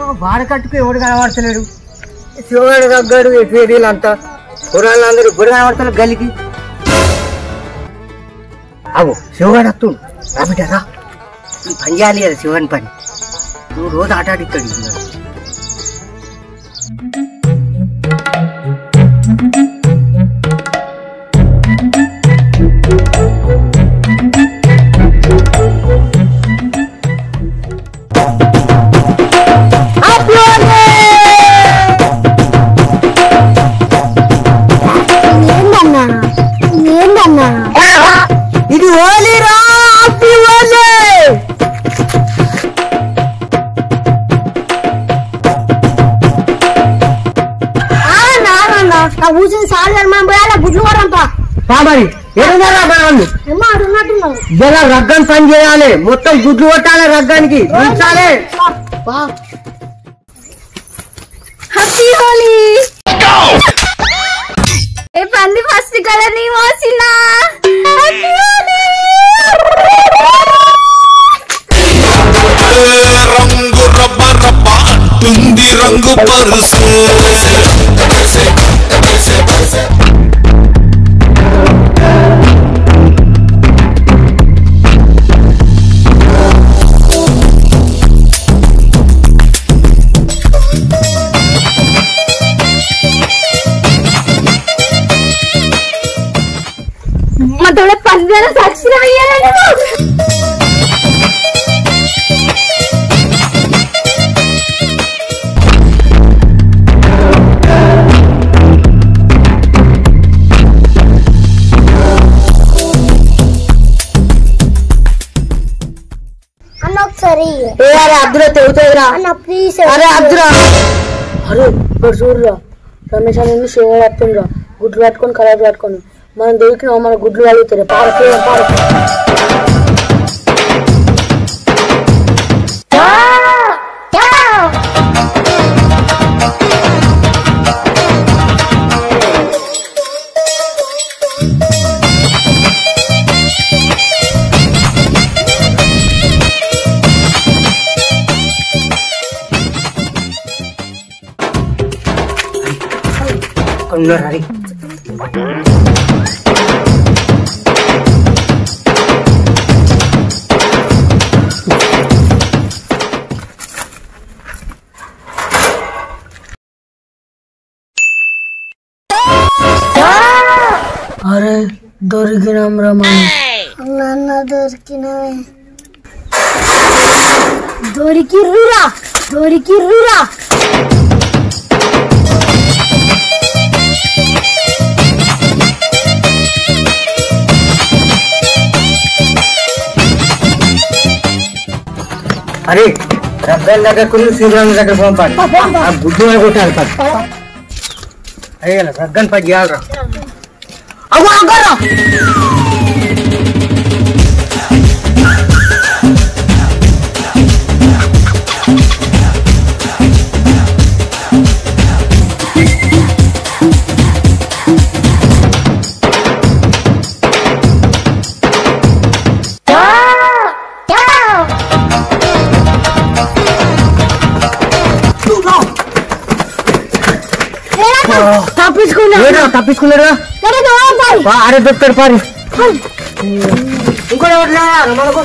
వాడకట్టుకు ఎవడు కనబడతలేడు శివగాడు తగ్గాడు ఎటు అంతా పురాణాలు అందరూ ఇప్పుడు కనబడతారు గలికి అవు శివగాడు వస్తు రాబిడ్డారా ఈ పని చేయాలి కదా శివని పని నువ్వు రోజు ఆట ఆడిస్తాడు ఇది నాకు. ఏందన్నా ఏందన్నా ఇది ఓలీరా హ్యాపీ ఓలీ నాగన్నా నా కూర్చొని సార్ మనం పోయాలా గుడ్లు కొడంపా మరి ఏడున్నారా మన వాళ్ళు ఏమో అడుగున్నట్టున్నావు ఇలా రగ్గం పని చేయాలి మొత్తం గుడ్లు కొట్టాలి రగ్గానికి ఉంచాలి హ్యాపీ హోలీ ఏ పంది ఫస్ట్ కలర్ నీ మోసిన హ్యాపీ హోలీ రంగు రబ్బ రబ్బ అంటుంది రంగు పరుసు మా తోడ పది సాక్షి అయ్యాను అన్న ఒకసారి అరే అద్దురా తెగుతుందిరా అన్న ప్లీజ్ అరే అద్దురా అరే ఇప్పుడు చూడరా రమేష్ అని షేర్ పట్టుకునిరా గుడ్లు పట్టుకొని కలర్ పట్టుకొని మనం దొరికిన మన గుడ్లు అడుగుతారు పాడకే పాడ ఉన్నారు హరి అరే దొరికినాం రా మనం నాన్న దొరికినవే దొరికిర్రురా దొరికిర్రురా అరే రగ్గం దగ్గర కొన్ని శ్రీరామ్ దగ్గర పంపాలి ఆ గుడ్డు మీద కొట్టాలి పది అయ్యే రగ్గం పది చేయాలరా అవ్వ అగ్గరా తప్పించుకున్నా ఏడా తప్పించుకున్నారా వా, అరే దొరుకుతాడు పారి ఇంకోటి ఎవరు లేరా? మనకు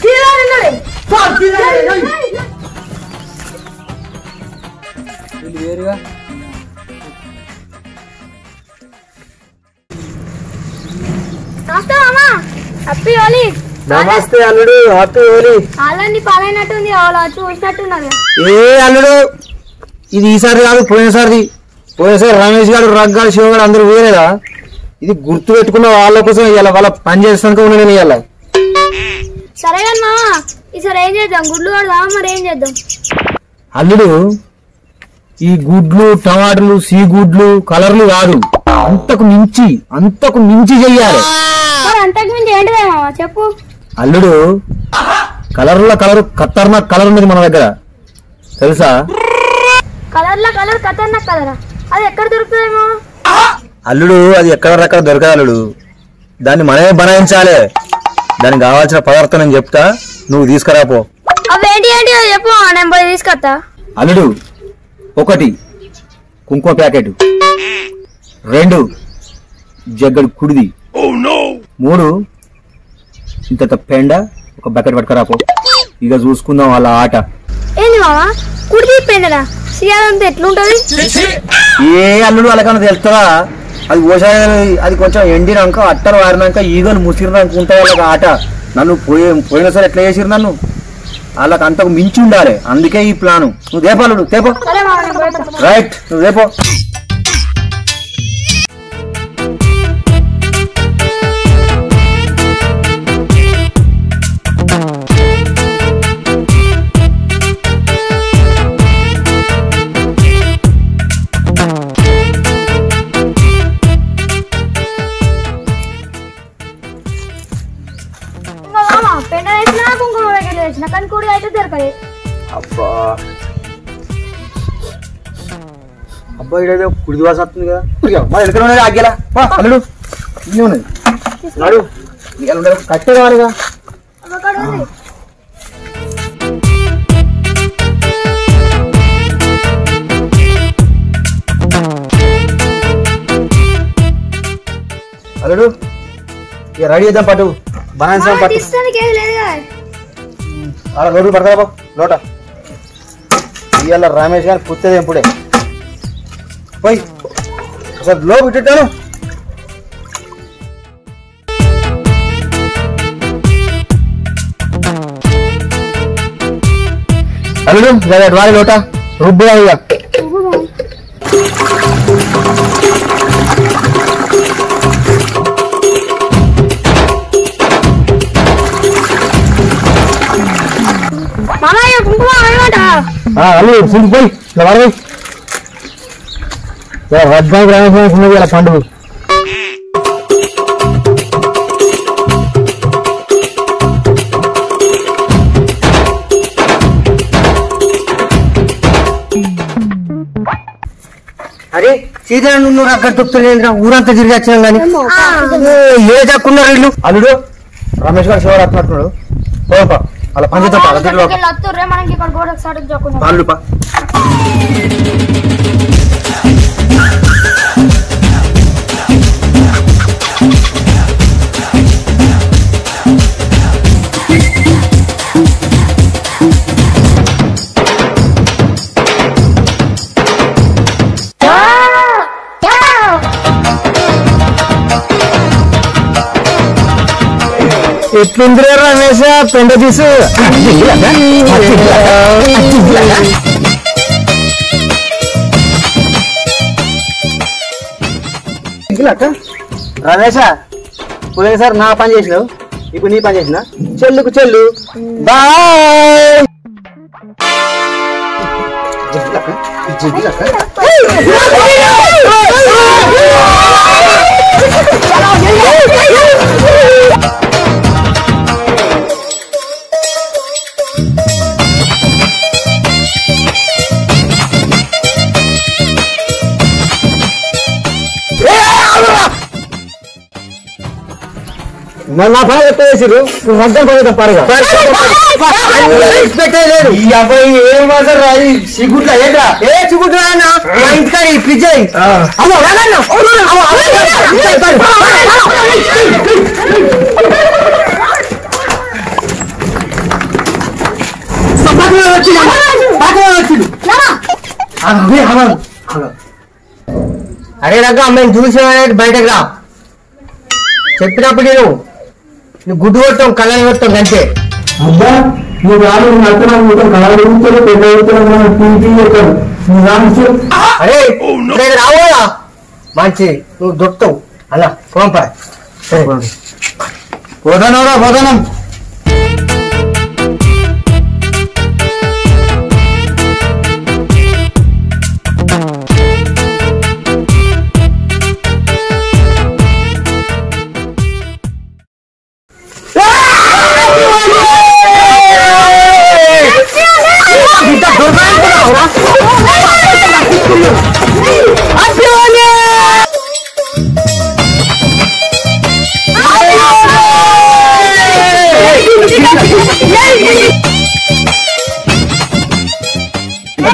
హ్యాపీ హోలీ నమస్తే అల్లుడు హ్యాపీ హోలీ అలాంటి పాలైనట్టుంది అలా చూసినట్టున్నది ఏ అల్లుడు ఇది ఈసారి కాదు పోయినసారిది పోయినసారి రమేష్ గారు రగ్గాడు శివ గారు అందరూ వేరేదా ఇది గుర్తు పెట్టుకున్న వాళ్ళ కోసం ఇవాళ వాళ్ళ పని చేస్తాను ఉన్నా నేను ఇవాళ సరే కానీ మామ ఈసారి ఏం చేద్దాం గుడ్లు కొడదాం మరి ఏం చేద్దాం అల్లుడు ఈ గుడ్లు టమాటాలు సీ గుడ్లు కలర్లు కాదు అంతకు మించి అంతకు మించి చెయ్యాలి మరి అంతకు మించి ఏంటిదే మామ చెప్పు అల్లుడు కలర్ల కలర్ ఖతర్నాక్ కలర్ ఉన్నది మన దగ్గర తెలుసా కలర్ల కలర్ ఖతర్నాక్ కలరా అది ఎక్కడ దొరుకుతుందేమో అల్లుడు అది ఎక్కడ రకాల దొరకదు అల్లుడు దాన్ని మనమే బనాయించాలి దానికి కావాల్సిన పదార్థం నేను చెప్తా నువ్వు తీసుకురాపో అవి ఏంటి ఏంటి చెప్పు మామ, నేను పోయి తీసుకొస్తా అల్లుడు ఒకటి కుంకుమ ప్యాకెట్ రెండు జగ్గడు కుడిది మూడు ఇంత పెండ ఒక బకెట్ పట్టుకురాపో ఇక చూసుకుందాం వాళ్ళ ఆట ఏంది మామ కుడి తిప్పిండరా సీయాలంతా ఎట్లుంటది ఏ అల్లుడు వాళ్ళకన్నా తెలుస్తుందా అది ఓసా అది కొంచెం ఎండినాక అట్టలు వారినాక ఈగలు ముసిరినాక ఉంటాయి వాళ్ళకి ఆట నన్ను పోయి పోయిన సరే ఎట్లా చేసిరు నన్ను వాళ్ళకి అంతకు మించి ఉండాలి అందుకే ఈ ప్లాను నువ్వు దేపో అల్లుడు తేపో సరే మామ నేను పోయేస్తా. రైట్ నువ్వు రేపో ఇంకా మామ పెండ వేసినా కుంకుమ ప్యాకెట్ వేసిన కానీ కుడి అయితే దొరకలేదు అబ్బా అబ్బా ఇడేదో కుడి వాసన వస్తుంది కదా ఇదిగో, మరి ఎక్కడ ఉన్నది ఆగ్యాలా పా, అల్లుడు ఇది ఉన్నది నాడు ఇవాళ ఉండదు కట్టే కావాలిగా అక్కడ ఉంది అల్లుడు ఇక రెడీ చేద్దాం పట్టు బనాన్స్ మామ పట్టు తీస్తానికి ఏది లేదు కదా ఆడ లోటు పడతా బాబు లోట ఇవాళ రమేష్ గారు పుత్తది ఎప్పుడే పోయి ఒకసారి లో పెట్టాను అల్లుడు వారి లోట రుబ్బు ఇక మామ ఇక కుంకుమ అనమాట అల్లుడు సిండి పోయి ఇలా వాడపోయి వడ్డానికి రమేష్ ఉన్నది ఇలా పండుగ అరే సీరియల్ నువ్వు అక్కడ తొక్కుతున్నా ఊరంతా తిరిగి వచ్చినాం కానీ ఏ దక్కున్నారు ఇల్లు అల్లుడు రమేష్ గారు శివరాత్రి పట్టుకున్నాడు పోపా అలా పంచాయతీ వస్తుర్రే మనకి ఇక్కడ కూడా ఒకసారి చెప్పుకుందాం పాలు పా ఎట్లుందిరే రమేష్ పెండ తీసు రమేష పోయినసారి నా పని చేసినావు ఇప్పుడు నీ పని చేసిన చెల్లుకు చెల్లు బాయ్ మరి నా పని ఎట్లా చేసిరు నువ్వు రద్దం పోయేదా పరగా లేదు ఈ అబ్బాయి ఏం మాత్రం రాయి సిగుట్ల ఏంట్రా ఏ సిగుట్ల మా ఇంటికాడ ఈ ఫ్రిడ్జ్ అయ్యి అమ్మో రాదన్న అరే రగ్గ అమ్మాయిని చూసి బయటకు రా చెప్పినప్పుడు నేను నువ్వు గుడ్డు కొట్టాం కళ్ళని కొట్టాం అంతే అబ్బా నువ్వు రాదు నడుతున్నావు మొత్తం కళలు ఊరుతాడు పెద్ద ఊరుతాడు మనం టీవీ చేస్తాడు నువ్వు రాము అరే ఇక్కడ రావురా మంచి నువ్వు దొరుకుతావు అలా పోంపా పోతానవరా పోతానం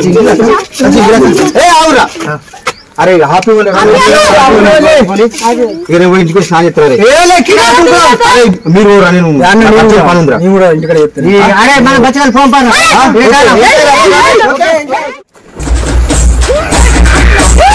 ఏ ఆవురా అరే హ్యాపీ ఇరవై ఇంటికి వచ్చి స్నానం చేస్తారు మీరు ఊరా నేను పని ఉందిరా అరే మన బచ్చగారు ఫోన్ పని ఓకే.